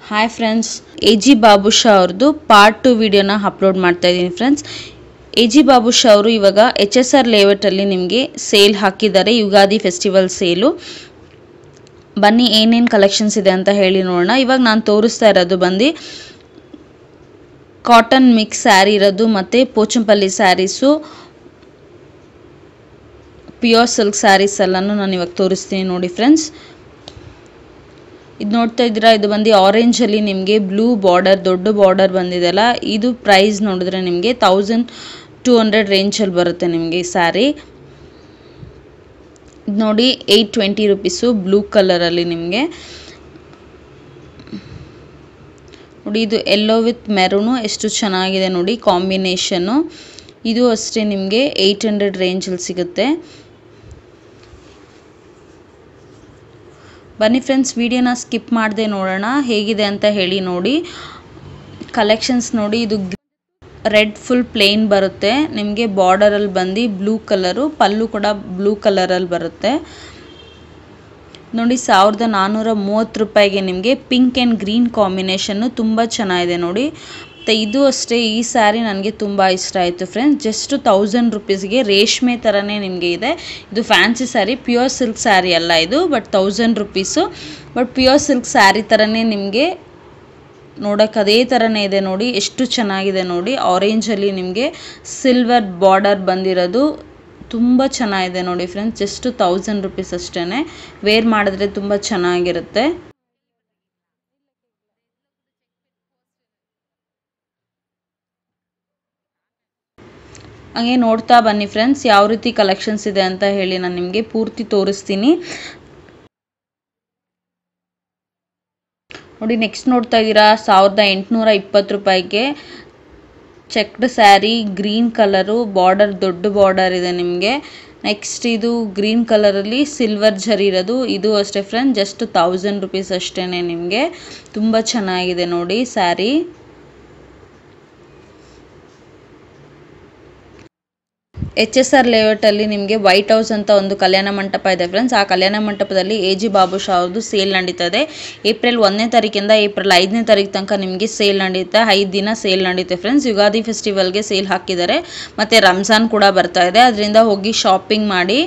Hi friends A G Babusha ಅವ್ರದ್ದು part to ವಿಡಿಯೋನ upload ಮಾಡ್ತಾ ಇದ್ದೀನಿ ಫ್ರೆಂಡ್ಸ್ ಎ ಜಿ ಬಾಬುಷಾ ಅವರು ಇವಾಗ ಎಚ್ ಎಸ್ ಆರ್ ಲೇಔಟಲ್ಲಿ ನಿಮಗೆ ಸೇಲ್ ಹಾಕಿದ್ದಾರೆ ಯುಗಾದಿ ಫೆಸ್ಟಿವಲ್ ಸೇಲು ಬನ್ನಿ ಏನೇನು ಕಲೆಕ್ಷನ್ಸ್ ಇದೆ ಅಂತ ಹೇಳಿ ನೋಡೋಣ ಇವಾಗ ನಾನು ತೋರಿಸ್ತಾ ಇರೋದು ಬಂದು ಕಾಟನ್ ಮಿಕ್ಸ್ ಸ್ಯಾರಿ ಇರೋದು ಮತ್ತು ಪೋಚಂಪಲ್ಲಿ ಸ್ಯಾರೀಸು ಪ್ಯೂರ್ ಸಿಲ್ಕ್ ಸ್ಯಾರೀಸ್ ಎಲ್ಲನೂ ನಾನು ಇವಾಗ ತೋರಿಸ್ತೀನಿ ನೋಡಿ ಫ್ರೆಂಡ್ಸ್ ಇದು ನೋಡ್ತಾ ಇದ್ದೀರಾ ಇದು ಬಂದು ಆರೆಂಜಲ್ಲಿ ನಿಮಗೆ ಬ್ಲೂ ಬಾರ್ಡರ್ ದೊಡ್ಡ ಬಾರ್ಡರ್ ಬಂದಿದೆಯಲ್ಲ ಇದು ಪ್ರೈಸ್ ನೋಡಿದ್ರೆ ನಿಮಗೆ ತೌಸಂಡ್ ಟೂ ಹಂಡ್ರೆಡ್ ರೇಂಜಲ್ಲಿ ಬರುತ್ತೆ ನಿಮಗೆ ಈ ಸ್ಯಾರಿ ಇದು ನೋಡಿ ಏಯ್ಟ್ ಟ್ವೆಂಟಿ ರುಪೀಸು ಬ್ಲೂ ಕಲರಲ್ಲಿ ನಿಮಗೆ ನೋಡಿ ಇದು ಎಲ್ಲೋ ವಿತ್ ಮೆರೂನು ಎಷ್ಟು ಚೆನ್ನಾಗಿದೆ ನೋಡಿ ಕಾಂಬಿನೇಷನ್ನು ಇದು ಅಷ್ಟೇ ನಿಮಗೆ ಏಯ್ಟ್ ಹಂಡ್ರೆಡ್ ರೇಂಜಲ್ಲಿ ಸಿಗುತ್ತೆ ಬನ್ನಿ ಫ್ರೆಂಡ್ಸ್ ವಿಡಿಯೋನ ಸ್ಕಿಪ್ ಮಾಡದೆ ನೋಡೋಣ ಹೇಗಿದೆ ಅಂತ ಹೇಳಿ ನೋಡಿ ಕಲೆಕ್ಷನ್ಸ್ ನೋಡಿ ಇದು ರೆಡ್ ಫುಲ್ ಪ್ಲೇನ್ ಬರುತ್ತೆ ನಿಮಗೆ ಬಾರ್ಡರಲ್ಲಿ ಬಂದು ಬ್ಲೂ ಕಲರು ಪಲ್ಲು ಕೂಡ ಬ್ಲೂ ಕಲರಲ್ಲಿ ಬರುತ್ತೆ ನೋಡಿ ಸಾವಿರದ ನಾನ್ನೂರ ಮೂವತ್ತು ರೂಪಾಯಿಗೆ ನಿಮಗೆ ಪಿಂಕ್ ಆ್ಯಂಡ್ ಗ್ರೀನ್ ಕಾಂಬಿನೇಷನ್ನು ತುಂಬ ಚೆನ್ನಾಗಿದೆ ನೋಡಿ ಮತ್ತು ಇದು ಅಷ್ಟೇ ಈ ಸ್ಯಾರಿ ನನಗೆ ತುಂಬ ಇಷ್ಟ ಆಯಿತು ಫ್ರೆಂಡ್ಸ್ ಜಸ್ಟ್ ತೌಸಂಡ್ ರುಪೀಸ್ಗೆ ರೇಷ್ಮೆ ಥರನೇ ನಿಮಗೆ ಇದೆ ಇದು fancy sari pure silk sari ಅಲ್ಲ ಇದು but thousand rupees but pure silk sari ಥರನೇ ನಿಮಗೆ ನೋಡೋಕೆ ಅದೇ ಥರನೇ ಇದೆ ನೋಡಿ ಎಷ್ಟು ಚೆನ್ನಾಗಿದೆ ನೋಡಿ ಆರೆಂಜಲ್ಲಿ ನಿಮಗೆ ಸಿಲ್ವರ್ ಬಾರ್ಡರ್ ಬಂದಿರೋದು ತುಂಬ ಚೆನ್ನಾಗಿದೆ ನೋಡಿ ಫ್ರೆಂಡ್ಸ್ ಜಸ್ಟ್ ತೌಸಂಡ್ ರುಪೀಸ್ ಅಷ್ಟೇ ವೇರ್ ಮಾಡಿದ್ರೆ ತುಂಬ ಚೆನ್ನಾಗಿರುತ್ತೆ ಹಾಗೆ ನೋಡ್ತಾ ಬನ್ನಿ ಫ್ರೆಂಡ್ಸ್ ಯಾವ ರೀತಿ ಕಲೆಕ್ಷನ್ಸ್ ಇದೆ ಅಂತ ಹೇಳಿ ನಾನು ನಿಮಗೆ ಪೂರ್ತಿ ತೋರಿಸ್ತೀನಿ ನೋಡಿ ನೆಕ್ಸ್ಟ್ ನೋಡ್ತಾ ಇದ್ದೀರಾ ಸಾವಿರದ ಎಂಟುನೂರ ಇಪ್ಪತ್ತು ರೂಪಾಯಿಗೆ checked sari green colour border ದೊಡ್ಡ ಬಾರ್ಡರ್ ಇದೆ ನಿಮಗೆ ನೆಕ್ಸ್ಟ್ ಇದು ಗ್ರೀನ್ ಕಲರಲ್ಲಿ ಸಿಲ್ವರ್ ಜರಿ ಇರೋದು ಇದು ಅಷ್ಟೇ ಫ್ರೆಂಡ್ ಜಸ್ಟ್ ತೌಸಂಡ್ ರುಪೀಸ್ ಅಷ್ಟೇ ನಿಮಗೆ ತುಂಬ ಚೆನ್ನಾಗಿದೆ ನೋಡಿ ಸ್ಯಾರಿ ಎಚ್ ಎಸ್ ಆರ್ ಲೇಔಟಲ್ಲಿ ನಿಮಗೆ ವೈಟ್ ಹೌಸ್ ಅಂತ ಒಂದು ಕಲ್ಯಾಣ ಮಂಟಪ ಇದೆ ಫ್ರೆಂಡ್ಸ್ ಆ ಕಲ್ಯಾಣ ಮಂಟಪದಲ್ಲಿ ಎ ಜಿ ಬಾಬು ಶಾ ಅವ್ರದ್ದು ಸೇಲ್ ನಡೀತದೆ ಏಪ್ರಿಲ್ ಒಂದನೇ ತಾರೀಕಿಂದ ಏಪ್ರಿಲ್ ಐದನೇ ತಾರೀಕು ತನಕ ನಿಮಗೆ ಸೇಲ್ ನಡೀತೆ ಐದು ದಿನ ಸೇಲ್ ನಡೀತೆ ಫ್ರೆಂಡ್ಸ್ ಯುಗಾದಿ ಫೆಸ್ಟಿವಲ್ಗೆ ಸೇಲ್ ಹಾಕಿದ್ದಾರೆ ಮತ್ತು ರಂಜಾನ್ ಕೂಡ ಬರ್ತಾ ಇದೆ ಅದರಿಂದ ಹೋಗಿ ಶಾಪಿಂಗ್ ಮಾಡಿ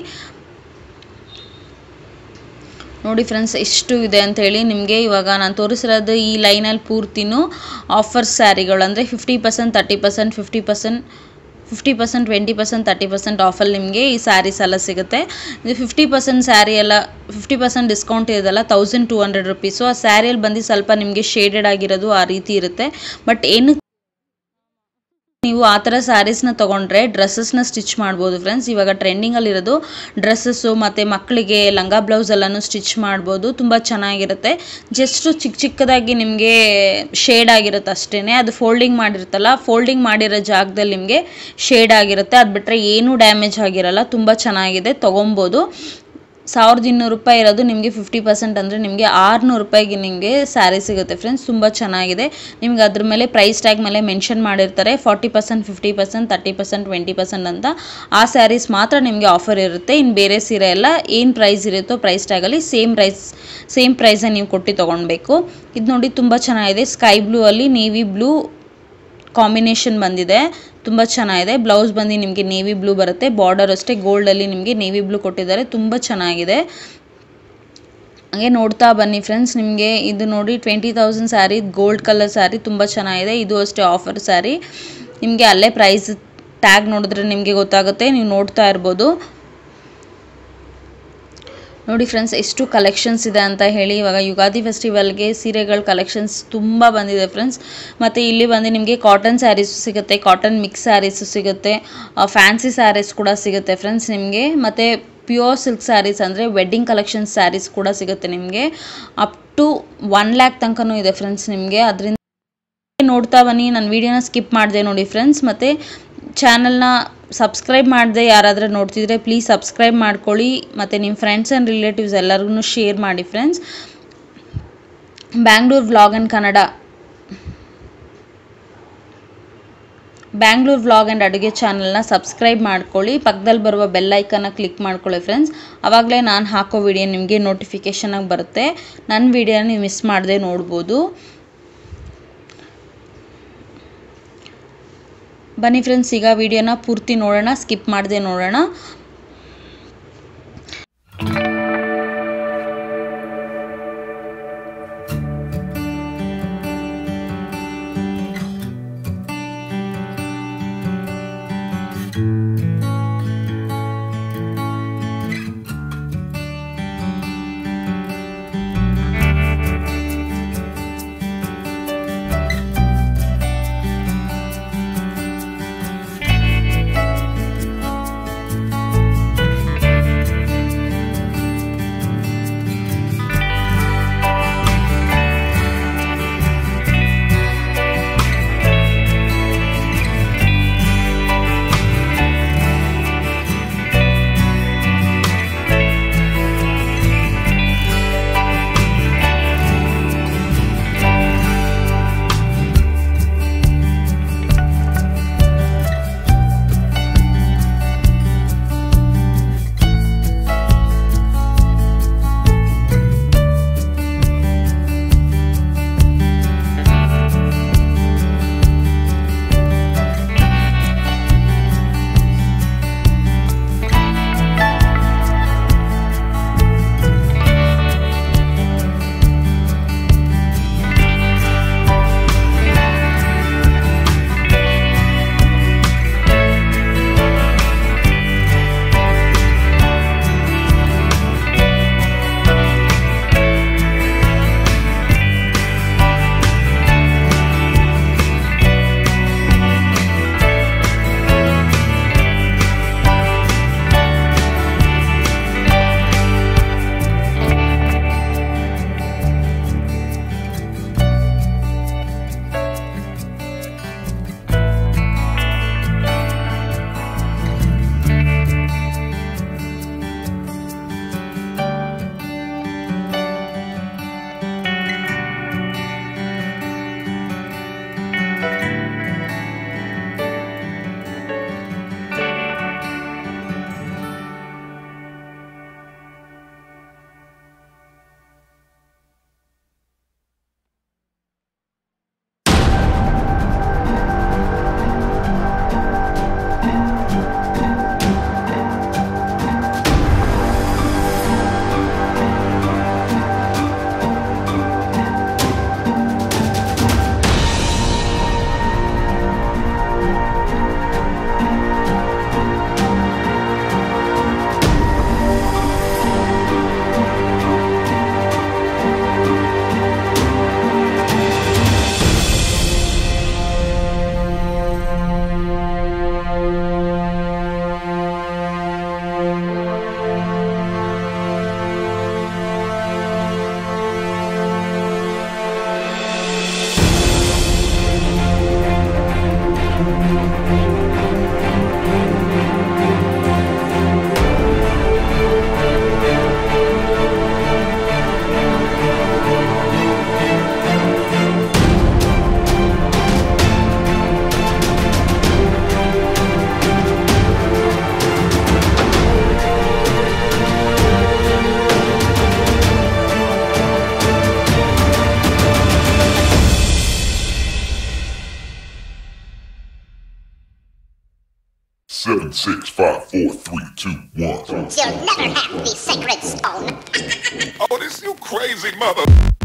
ನೋಡಿ ಫ್ರೆಂಡ್ಸ್ ಎಷ್ಟು ಇದೆ ಅಂತ ಹೇಳಿ ನಿಮಗೆ ಇವಾಗ ನಾನು ತೋರಿಸಿರೋದು ಈ ಲೈನಲ್ಲಿ ಪೂರ್ತಿನೂ ಆಫರ್ ಸ್ಯಾರಿಗಳು ಅಂದರೆ fifty percent thirty percent fifty percent fifty percent twenty percent thirty percent ಆಫಲ್ಲಿ ನಿಮಗೆ ಈ ಸ್ಯಾರೀಸ್ ಎಲ್ಲ ಸಿಗುತ್ತೆ ಇದು ಫಿಫ್ಟಿ ಪರ್ಸೆಂಟ್ ಸ್ಯಾರಿ ಎಲ್ಲ ಫಿಫ್ಟಿ ಪರ್ಸೆಂಟ್ ಡಿಸ್ಕೌಂಟ್ ಇರೋದಲ್ಲ ತೌಸಂಡ್ ಟೂ ಹಂಡ್ರೆಡ್ ರುಪೀಸು ಆ ಸ್ಯಾರಿಯಲ್ಲಿ ಬಂದು ಸ್ವಲ್ಪ ನಿಮಗೆ ಶೇಡೆಡ್ ಆಗಿರೋದು ಆ ರೀತಿ ಇರುತ್ತೆ ಬಟ್ ಏನು ನೀವು ಆ ಥರ ಸ್ಯಾರೀಸ್ನ ತೊಗೊಂಡ್ರೆ ಡ್ರೆಸ್ಸಸ್ನ ಸ್ಟಿಚ್ ಮಾಡ್ಬೋದು ಫ್ರೆಂಡ್ಸ್ ಇವಾಗ ಟ್ರೆಂಡಿಂಗಲ್ಲಿರೋದು ಡ್ರೆಸ್ಸಸ್ಸು ಮತ್ತು ಮಕ್ಕಳಿಗೆ ಲಂಗ ಬ್ಲೌಸ್ ಎಲ್ಲನೂ ಸ್ಟಿಚ್ ಮಾಡ್ಬೋದು ತುಂಬ ಚೆನ್ನಾಗಿರುತ್ತೆ ಜಸ್ಟು ಚಿಕ್ಕ ಚಿಕ್ಕದಾಗಿ ನಿಮಗೆ ಶೇಡ್ ಆಗಿರುತ್ತೆ ಅಷ್ಟೇ ಅದು ಫೋಲ್ಡಿಂಗ್ ಮಾಡಿರುತ್ತಲ್ಲ ಫೋಲ್ಡಿಂಗ್ ಮಾಡಿರೋ ಜಾಗದಲ್ಲಿ ನಿಮಗೆ ಶೇಡ್ ಆಗಿರುತ್ತೆ ಅದು ಬಿಟ್ಟರೆ ಏನೂ ಡ್ಯಾಮೇಜ್ ಆಗಿರಲ್ಲ ತುಂಬ ಚೆನ್ನಾಗಿದೆ ತೊಗೊಬೋದು ಸಾವಿರದ ಇನ್ನೂರು ರೂಪಾಯಿ ಇರೋದು ನಿಮಗೆ ಫಿಫ್ಟಿ ಪರ್ಸೆಂಟ್ ಅಂದರೆ ನಿಮಗೆ ಆರುನೂರು ರೂಪಾಯಿಗೆ ನಿಮಗೆ ಸ್ಯಾರಿ ಸಿಗುತ್ತೆ ಫ್ರೆಂಡ್ಸ್ ತುಂಬ ಚೆನ್ನಾಗಿದೆ ನಿಮ್ಗೆ ಅದ್ರ ಮೇಲೆ ಪ್ರೈಸ್ ಟ್ಯಾಗ್ ಮೇಲೆ ಮೆನ್ಷನ್ ಮಾಡಿರ್ತಾರೆ forty percent fifty percent thirty percent twenty percent ಅಂತ ಆ ಸ್ಯಾರೀಸ್ ಮಾತ್ರ ನಿಮಗೆ ಆಫರ್ ಇರುತ್ತೆ ಇನ್ನು ಬೇರೆ ಸೀರೆ ಎಲ್ಲ ಏನು ಪ್ರೈಸ್ ಇರುತ್ತೋ ಪ್ರೈಸ್ ಟ್ಯಾಗಲ್ಲಿ ಸೇಮ್ ಪ್ರೈಸ್ ಸೇಮ್ ಪ್ರೈಸನ್ನು ನೀವು ಕೊಟ್ಟು ತೊಗೊಳ್ಬೇಕು ಇದು ನೋಡಿ ತುಂಬ ಚೆನ್ನಾಗಿದೆ ಸ್ಕೈ ಬ್ಲೂ ಅಲ್ಲಿ ನೇವಿ ಬ್ಲೂ ಕಾಂಬಿನೇಷನ್ ಬಂದಿದೆ ತುಂಬ ಚೆನ್ನಾಗಿದೆ ಬ್ಲೌಸ್ ಬಂದು ನಿಮಗೆ ನೇವಿ ಬ್ಲೂ ಬರುತ್ತೆ ಬಾರ್ಡರ್ ಅಷ್ಟೇ ಗೋಲ್ಡಲ್ಲಿ ನಿಮಗೆ ನೇವಿ ಬ್ಲೂ ಕೊಟ್ಟಿದ್ದಾರೆ ತುಂಬ ಚೆನ್ನಾಗಿದೆ ಹಾಗೆ ನೋಡ್ತಾ ಬನ್ನಿ ಫ್ರೆಂಡ್ಸ್ ನಿಮಗೆ ಇದು ನೋಡಿ twenty thousand sari gold colour sari ತುಂಬ ಚೆನ್ನಾಗಿದೆ ಇದು ಅಷ್ಟೇ ಆಫರ್ ಸ್ಯಾರಿ ನಿಮಗೆ ಅಲ್ಲೇ ಪ್ರೈಸ್ ಟ್ಯಾಗ್ ನೋಡಿದ್ರೆ ನಿಮಗೆ ಗೊತ್ತಾಗುತ್ತೆ ನೀವು ನೋಡ್ತಾ ಇರ್ಬೋದು ನೋಡಿ ಫ್ರೆಂಡ್ಸ್ ಎಷ್ಟು ಕಲೆಕ್ಷನ್ಸ್ ಇದೆ ಅಂತ ಹೇಳಿ ಇವಾಗ ಯುಗಾದಿ ಫೆಸ್ಟಿವಲ್ಗೆ ಸೀರೆಗಳ ಕಲೆಕ್ಷನ್ಸ್ ತುಂಬ ಬಂದಿದೆ ಫ್ರೆಂಡ್ಸ್ ಮತ್ತು ಇಲ್ಲಿ ಬಂದು ನಿಮಗೆ ಕಾಟನ್ ಸ್ಯಾರೀಸು ಸಿಗುತ್ತೆ ಕಾಟನ್ ಮಿಕ್ಸ್ ಸ್ಯಾರೀಸು ಸಿಗುತ್ತೆ ಫ್ಯಾನ್ಸಿ ಸ್ಯಾರೀಸ್ ಕೂಡ ಸಿಗುತ್ತೆ ಫ್ರೆಂಡ್ಸ್ ನಿಮಗೆ ಮತ್ತು ಪ್ಯೂರ್ ಸಿಲ್ಕ್ ಸ್ಯಾರೀಸ್ ಅಂದರೆ ವೆಡ್ಡಿಂಗ್ ಕಲೆಕ್ಷನ್ ಸ್ಯಾರೀಸ್ ಕೂಡ ಸಿಗುತ್ತೆ ನಿಮಗೆ ಅಪ್ ಟು ಒನ್ ಲ್ಯಾಕ್ ತನಕನೂ ಇದೆ ಫ್ರೆಂಡ್ಸ್ ನಿಮಗೆ ಅದರಿಂದ ನೋಡ್ತಾ ಬನ್ನಿ ನಾನು ವೀಡಿಯೋನ ಸ್ಕಿಪ್ ಮಾಡಿದೆ ನೋಡಿ ಫ್ರೆಂಡ್ಸ್ ಮತ್ತು ಚಾನಲ್ನ ಸಬ್ಸ್ಕ್ರೈಬ್ ಮಾಡದೆ ಯಾರಾದರೂ ನೋಡ್ತಿದ್ರೆ ಪ್ಲೀಸ್ ಸಬ್ಸ್ಕ್ರೈಬ್ ಮಾಡ್ಕೊಳ್ಳಿ ಮತ್ತು ನಿಮ್ಮ ಫ್ರೆಂಡ್ಸ್ ಆ್ಯಂಡ್ ರಿಲೇಟಿವ್ಸ್ ಎಲ್ಲರಿಗೂ ಶೇರ್ ಮಾಡಿ friends Bangalore vlog and Kannada Bangalore vlog and ಅಡುಗೆ ಚಾನಲ್ನ ಸಬ್ಸ್ಕ್ರೈಬ್ ಮಾಡ್ಕೊಳ್ಳಿ ಪಕ್ಕದಲ್ಲಿ ಬರುವ ಬೆಲ್ಲೈಕನ್ನ ಕ್ಲಿಕ್ ಮಾಡ್ಕೊಳ್ಳಿ ಫ್ರೆಂಡ್ಸ್ ಆವಾಗಲೇ ನಾನು ಹಾಕೋ ವಿಡಿಯೋ ನಿಮಗೆ ನೋಟಿಫಿಕೇಷನಾಗಿ ಬರುತ್ತೆ ನನ್ನ ವಿಡಿಯೋನ ನೀವು ಮಿಸ್ ಮಾಡದೆ ನೋಡ್ಬೋದು ಬನ್ನಿ ಫ್ರೆಂಡ್ಸ್ ಈಗ ವಿಡಿಯೋನ ಪೂರ್ತಿ ನೋಡೋಣ ಸ್ಕಿಪ್ ಮಾಡದೆ ನೋಡೋಣ Seven, six, five, four, three, two, one. You'll never have the sacred stone. Oh, this you crazy mother.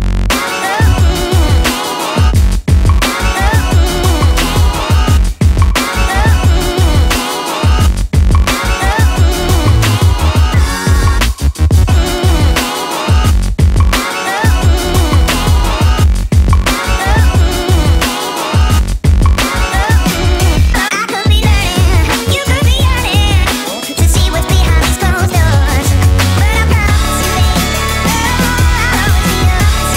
I could be learning, you could be yearning to see what's behind these closed doors. But I promise you, baby, I'll always be yours.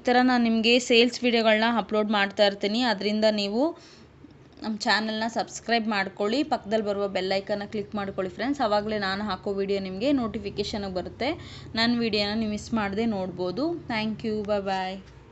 ಥರ ನಾನು ನಿಮಗೆ sales ವಿಡಿಯೋಗಳನ್ನ upload ಮಾಡ್ತಾ ಇರ್ತೀನಿ ಅದರಿಂದ ನೀವು ನಮ್ಮ ಚಾನಲ್ನ ಸಬ್ಸ್ಕ್ರೈಬ್ ಮಾಡ್ಕೊಳ್ಳಿ ಪಕ್ಕದಲ್ಲಿ ಬರುವ ಬೆಲ್ಲೈಕನ್ನ ಕ್ಲಿಕ್ ಮಾಡ್ಕೊಳ್ಳಿ ಫ್ರೆಂಡ್ಸ್ ಆವಾಗಲೇ ನಾನು ಹಾಕೋ ವಿಡಿಯೋ ನಿಮಗೆ ನೋಟಿಫಿಕೇಷನ್ ಬರುತ್ತೆ ನನ್ನ ವಿಡಿಯೋನ ನೀವು ಮಿಸ್ ಮಾಡದೆ ನೋಡ್ಬೋದು ಥ್ಯಾಂಕ್ ಯು ಬಾಯ್ ಬಾಯ್